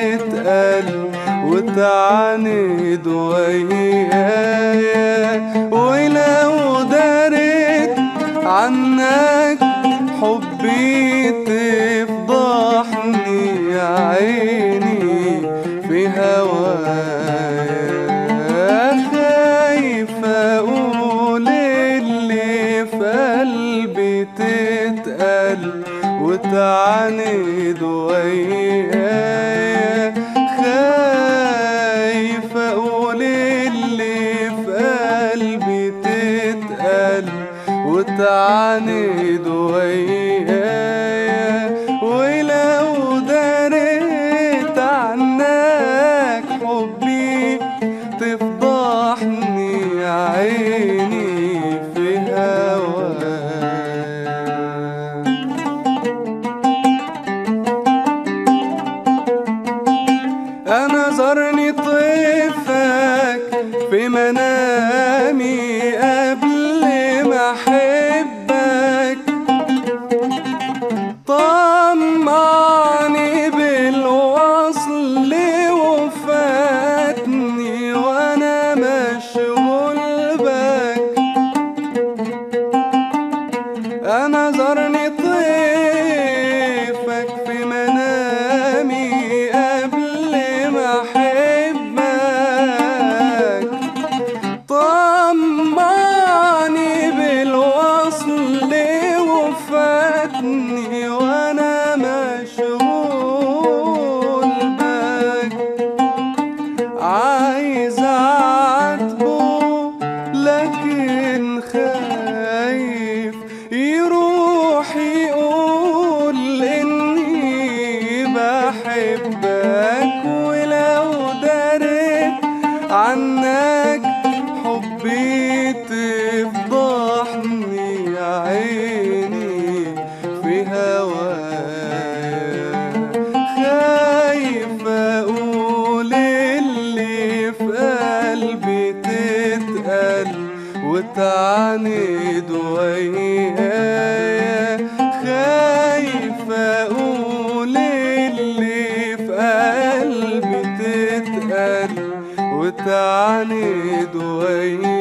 تتقل وتعاند ويايا ولو دريت عنك حبي تفضحني يا عيني في هوايا خايف اقول اللي في قلبي تتقل وتعاند ويايا خايف اقول اللي في قلبي تتقل وتعاند ويايا ولو دريت عنك حبي تفضحني يا عيني في هواك أنا زرني طيفك في منامي قبل ما أحبك طمعني بالوصل وفاتني وأنا مشغول بك أنا زرني طيفك في منامي قبل ما أحبك طمعني بالوصل وفاتني وأنا مشغول بك عايز اعاتبه لكن خايف يروح يقول اني بحبك ولو دريت عنك حبي تفضحني يا عيني في هوايا خايف اقول اللي في قلبي تتقل وتعاند ويايا خايف اقول اللي في قلبي تتقل وتعاند ويايا